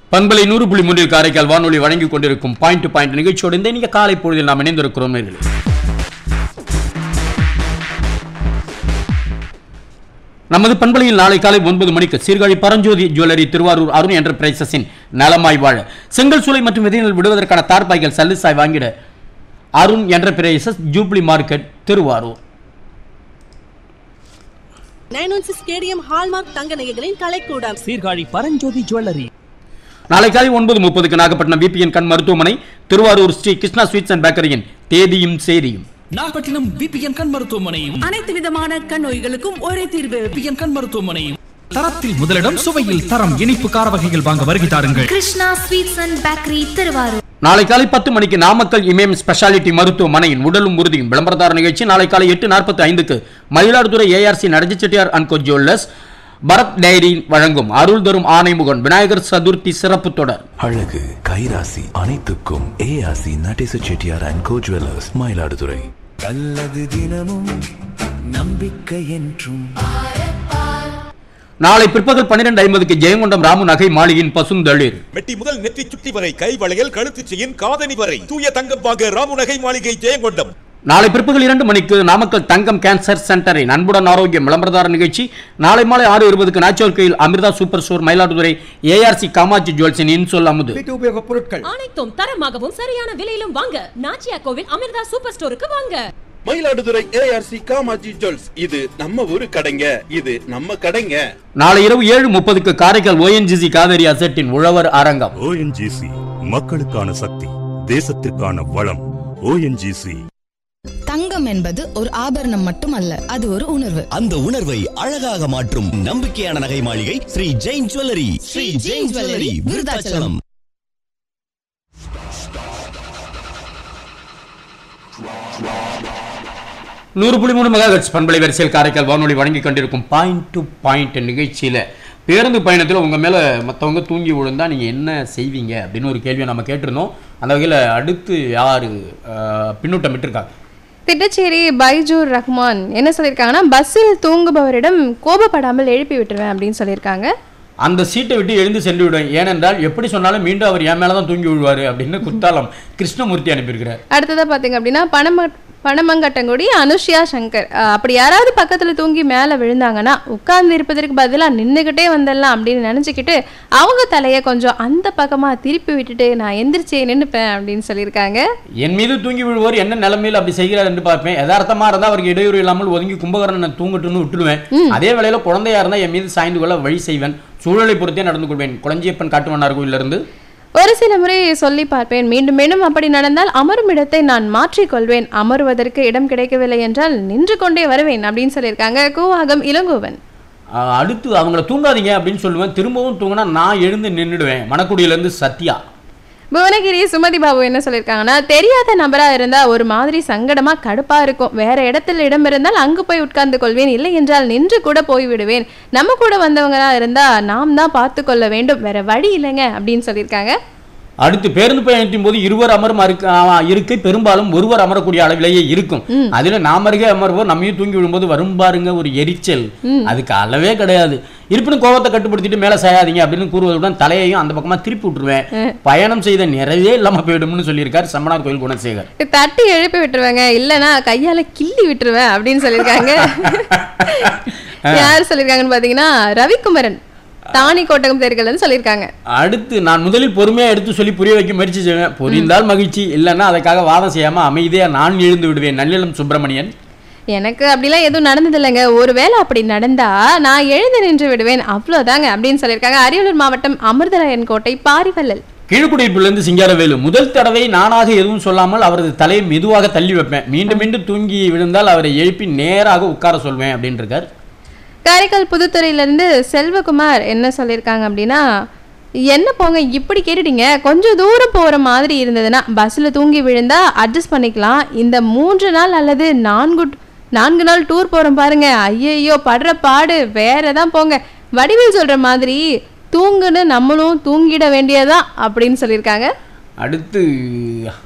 பண்பலை நூறு புள்ளி மூன்றில் காரைக்கால் வானொலி வழங்கிக் கொண்டிருக்கும் பாயிண்ட் டு பாயிண்ட் நிகழ்ச்சியோடு இந்த இனிய காலை பொழுதில் நாம் இணைந்திருக்கிறோம் நேர்களே நமது பண்பலையில் நாளை காலை ஒன்பது மணிக்கு சீர்காழி பரஞ்சோதி ஜுவல்லரி திருவாரூர் அருண் என்டர்பிரைசஸின் நலமாய் வாழ செங்கல் சூளை மற்றும் விதைகள் விடுவதற்கான தார்பாய்கள் சல்லுசாய் வாங்கிட Arun enterprises jubilee market Thiruvarur nine one six KDM hallmark தங்க நகைகளின் கலைக்கூடம் சீர்காழி பரஞ்சோதி ஜுவல்லரி நாளை காலை ஒன்பது முப்பதுக்கு நாகப்பட்டினம் விபிஎன் கண் மருத்துவமனை திருவாரூர் ஸ்ரீ கிருஷ்ணா ஸ்வீட்ஸ் அண்ட் பேக்கரியின் தேதியும் செய்தியும் நாகப்பட்டினம் விபிஎன் கண் மருத்துவமனையும் அனைத்து விதமான கண் நோய்களுக்கும் ஒரே தீர்வு விபிஎன் கண் மருத்துவமனையும் தரத்தில் முதலிடம் சுவையில் தரம் இனிப்பு கார வகைகள் வாங்க வருகை தாருங்கள் Krishna sweets and bakery Thiruvarur நாளை காலை பத்து மணிக்கு நாமக்கல் இமயம் ஸ்பெஷாலிட்டி மருத்துவமனையின் உடலும் உறுதியும் விளம்பரதார நிகழ்ச்சி நாளை காலை எட்டு நாற்பத்தி ஐந்துக்கு மயிலாடுதுறை ஏஆர்சி நடஜி Chettiar and co jewellers Bharat dairy வழங்கும் அருள் தரும் ஆணைமுகன் விநாயகர் சதுர்த்தி சிறப்பு தொடர் அழகு கைராசி அனைத்துக்கும் ARC Natesa Chettiar and co jewellers Mayiladuthurai நல்லது தினமும் நம்பிக்கை என்றும் நாளை பிற்பகல் பன்னிரண்டு ஐம்பதுக்கு ஜெயங்கொண்டம் ராமு நகை மாளிகையின் பசுந்தளிர் மெட்டி முதல் நெற்றி சுட்டி வரை கை வளையல் கழுத்து செயின் காதணி வரை தூய தங்கம் வாங்க ராமுநகை மாளிகை ஜெயங்கொண்டம் நாளை பிற்பகல் இரண்டு மணிக்கு நாமக்கல் தங்கம் கேன்சர் சென்டரின் அன்புடன் ஆரோக்கியம் விளம்பரதார நிகழ்ச்சி நாளை மாலை ஆறு இருபதுக்கு நாச்சோர்கையில் Amirtha super store Mayiladuthurai ARC Kamatchi ஜுவல்ஸின் இன்சொல் அமுது அனைத்தும் தரமாகவும் சரியான விலையிலும் வாங்க நாச்சியா கோவில் அமிர்தா சூப்பர் ஸ்டோருக்கு வாங்க மயிலாடுதுறை ஏஆர்சி காமாஜி ஜுவல்ஸ் இது நம்ம ஊரு கடைங்க இது நம்ம கடைங்க நாளை இரவு ஏழு முப்பதுக்கு காரைக்கால் ஓஎன்ஜிசி காவேரி அசெட்டின் உழவர் அரங்கம் ஓஎன்ஜிசி மக்களுக்கான சக்தி தேசத்திற்கான வளம் ஓஎன்ஜிசி தங்கம் என்பது ஒரு ஆபரணம் மட்டுமல்ல அது ஒரு உணர்வு அந்த உணர்வை அழகாக மாற்றும் நம்பிக்கையான நகை மாளிகை ஸ்ரீ ஜெயின் ஜுவல்லரி ஸ்ரீ ஜெயின் ஜுவல்லரி விருதாச்சலம் நூறு புள்ளி மூணு மெகாஹெட்ஸ் பண்பலை வரிசையில் காரைக்கால் வானொலி வழங்கி கொண்டிருக்கும் பாயிண்ட் டு பாயிண்ட் நிகழ்ச்சியில் பேருந்து பயணத்தில் உங்கள் மேலே மற்றவங்க தூங்கி விழுந்தா நீங்கள் என்ன செய்வீங்க அப்படின்னு ஒரு கேள்வியை நம்ம கேட்டிருந்தோம் அந்த வகையில் அடுத்து யார் பின்னூட்டம் விட்டுருக்காங்க திட்டச்சேரி பைஜூர் ரஹ்மான் என்ன சொல்லியிருக்காங்கன்னா பஸ்ஸில் தூங்குபவரிடம் கோபப்படாமல் எழுப்பி விட்டுருவேன் அப்படின்னு சொல்லியிருக்காங்க அந்த சீட்டை விட்டு எழுந்து சென்று விடுவேன் ஏனென்றால் எப்படி சொன்னாலும் மீண்டும் அவர் என் மேலே தான் தூங்கி விழுவார் அப்படின்னு குத்தாலம் கிருஷ்ணமூர்த்தி அனுப்பியிருக்கிறார் அடுத்ததாக பார்த்தீங்க அப்படின்னா பணம பணமங்கட்டங்குடி அனுஷ்யா சங்கர் அஹ், அப்படி யாராவது பக்கத்தில் தூங்கி மேலே விழுந்தாங்கன்னா உட்கார்ந்து இருப்பதற்கு பதிலாக நின்றுக்கிட்டே வந்துடலாம் அப்படின்னு நினச்சிக்கிட்டு அவங்க தலையை கொஞ்சம் அந்த பக்கமாக திருப்பி விட்டுட்டு நான் எந்திரிச்சே நின்றுப்பேன் அப்படின்னு சொல்லியிருக்காங்க என் மீது தூங்கி விழுவோர் என்ன நிலைமையில் அப்படி செய்கிறார் என்று பார்ப்பேன் யதார்த்தமா இருந்தால் அவருக்கு இடையூறு இல்லாமல் ஒதுங்கி கும்பகரணன் தூங்கட்டும்னு விட்டுடுவேன் அதே வேளையில குழந்தையா இருந்தால் என் மீது சாய்ந்து கொள்ள வழி செய்வேன் சூழலை பொறுத்தே நடந்து கொள்வேன் குளஞ்சியப்பன் காட்டுமன்னார் கோயிலிருந்து ஒரு சில முறை சொல்லி பார்ப்பேன் மீண்டும் மீண்டும் அப்படி நடந்தால் அமரும் இடத்தை நான் மாற்றிக்கொள்வேன் அமருவதற்கு இடம் கிடைக்கவில்லை என்றால் நின்று கொண்டே வருவேன் அப்படின்னு சொல்லியிருக்காங்க கூவாகம் இளங்கோவன் ஆஹ் அடுத்து அவங்கள தூங்காதீங்க அப்படின்னு சொல்லுவேன் திரும்பவும் தூங்கினா நான் எழுந்து நின்றுடுவேன் மணக்குடியிலேருந்து சத்யா புவனகிரி சுமதி பாபு என்ன சொல்லியிருக்காங்கன்னா தெரியாத நபரா இருந்தா ஒரு மாதிரி சங்கடமா கடுப்பா இருக்கும் வேற இடத்தில் இடம் இருந்தால் அங்கு போய் உட்கார்ந்து கொள்வேன் இல்லை என்றால் நின்று கூட போய் விடுவேன் நம்ம கூட வந்தவங்களா இருந்தா நாம் தான் பார்த்து கொள்ள வேண்டும் வேற வழி இல்லைங்க அப்படின்னு சொல்லியிருக்காங்க அடுத்து பேருந்து பயணத்தின் போது இருவர் அமரும் அருக்கு- ஆ, இருக்கை பெரும்பாலும் ஒருவர் அமரக்கூடிய அளவிலேயே இருக்கும் அதுல நாம் அருகே அமர்வோர் நம்மையும் தூங்கி விழும்போது வரும் பாருங்க ஒரு எரிச்சல் அதுக்கு அளவே கிடையாது இருப்பினும் கோபத்தை கட்டுப்படுத்திட்டு மேல சாயாதீங்க அப்படின்னு கூறுவதுடன் தலையையும் அந்த பக்கமா திருப்பி விட்டுருவேன் பயணம் செய்த நிறைவே இல்லாம போயிடும்னு சொல்லியிருக்கார் சம்மனார் கோயில் குணசேகர் தட்டி எழுப்பி விட்டுருவேங்க இல்லைன்னா கையால கிள்ளி விட்டுருவேன் அப்படின்னு சொல்லியிருக்காங்க யார் சொல்லியிருக்காங்கன்னு பாத்தீங்கன்னா ரவிக்குமரன் தானி கோட்டகம் தேர்கள்னு சொல்லியிருக்காங்க அடுத்து நான் முதலில் பொறுமையா எடுத்து சொல்லி புரிய வைக்க முயற்சி செய்வேன் புரிந்தால் மகிழ்ச்சி இல்லைன்னா அதுக்காக வாதம் செய்யாம அமைதியா நான் எழுந்து விடுவேன் நல்லிலம் சுப்பிரமணியன் எனக்கு அப்படிலாம் எதுவும் நடந்தது இல்லைங்க ஒருவேளை அப்படி நடந்தா நான் எழுந்து நின்று விடுவேன் அவ்வளோதாங்க அப்படின்னு சொல்லியிருக்காங்க அரியலூர் மாவட்டம் அமிர்தராயன் கோட்டை பாரிவல்லல் கீழ்குடியிருப்பிலிருந்து சிங்காரவேலு முதல் தடவை நானாக எதுவும் சொல்லாமல் அவரது தலையை மெதுவாக தள்ளி வைப்பேன் மீண்டும் மீண்டும் தூங்கி விழுந்தால் அவரை எழுப்பி நேராக உட்கார சொல்வேன் அப்படின்னு இருக்கார் காரைக்கால் புதுத்துறையிலேருந்து செல்வகுமார் என்ன சொல்லியிருக்காங்க அப்படின்னா என்ன போங்க இப்படி கேட்டுட்டீங்க கொஞ்சம் தூரம் போகிற மாதிரி இருந்ததுன்னா பஸ்ஸில் தூங்கி விழுந்தா அட்ஜஸ்ட் பண்ணிக்கலாம் இந்த மூன்று நாள் அல்லது நான்கு நான்கு நாள் டூர் போகிறோம் பாருங்க ஐயையோ படுற பாடு வேற தான் போங்க வடிவில் சொல்கிற மாதிரி தூங்குன்னு நம்மளும் தூங்கிட வேண்டியதான் அப்படின்னு சொல்லியிருக்காங்க அடுத்து